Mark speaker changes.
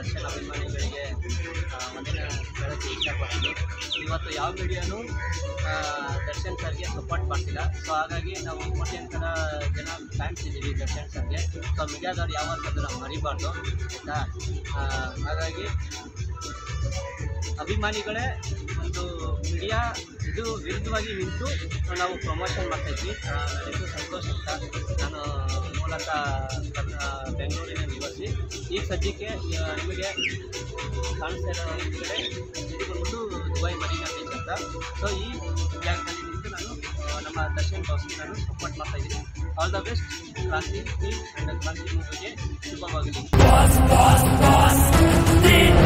Speaker 1: ದರ್ಶನ್ ಅಭಿಮಾನಿಗಳಿಗೆ ಆ, ಒಂದಿನ ಹೇಳೋಕ್ಕೆ ಇಷ್ಟಪಡ್ತೀನಿ ಇವತ್ತು ಯಾವ ಮೀಡಿಯಾನು ದರ್ಶನ್ ಸರ್ಗೆ ಸಪೋರ್ಟ್ ಮಾಡ್ತಿಲ್ಲ ಸೊ ಹಾಗಾಗಿ ನಾವು ಕೋಟ್ಯಾಂತರ ಜನ ಫ್ಯಾನ್ಸ್ ಇದ್ದೀವಿ ದರ್ಶನ್ ಸರ್ಗೆ ಸೊ ಮೀಡಿಯಾದವ್ರು ಯಾವತ್ತೂ ಅದನ್ನು ಮರಿಬಾರ್ದು ಆಯಿತಾ ಹಾಗಾಗಿ ಅಭಿಮಾನಿಗಳೇ ಒಂದು ಮೀಡಿಯಾ ಇದು ವಿರುದ್ಧವಾಗಿ ನಿಂತು ನಾವು ಪ್ರಮೋಷನ್ ಮಾಡ್ತಾಯಿದ್ವಿ ನನಗೂ ಸಂತೋಷ ಅಂತ ನಾನು ಮೂಲತಃ ಕರ್ನ- ಬೆಂಗಳೂರಿನ ನಿವಾಸಿ ಈಗ ಸದ್ಯಕ್ಕೆ ಆ, ನಿಮಗೆ ಕಾಣಿಸ್ತಾ ಇರೋ ಈ ಕಡೆ ಇದು ಬಂದ್ಬಿಟ್ಟು ದುಬೈ ಮರೀನಾ ಬೀಚ್ ಅಂತ ಸೊ ಈ ಜಾಗದಲ್ಲಿ ನಿಂತು ನಾನು ಆ, ನಮ್ಮ ದರ್ಶನ್ ಬಾಸ್ಗೆ ನಾನು ಸಪೋರ್ಟ್ ಮಾಡ್ತಾ ಇದ್ದೀನಿ all the best Kranti team and Kranti ಮೂವಿಗೆ ಶುಭವಾಗಲಿ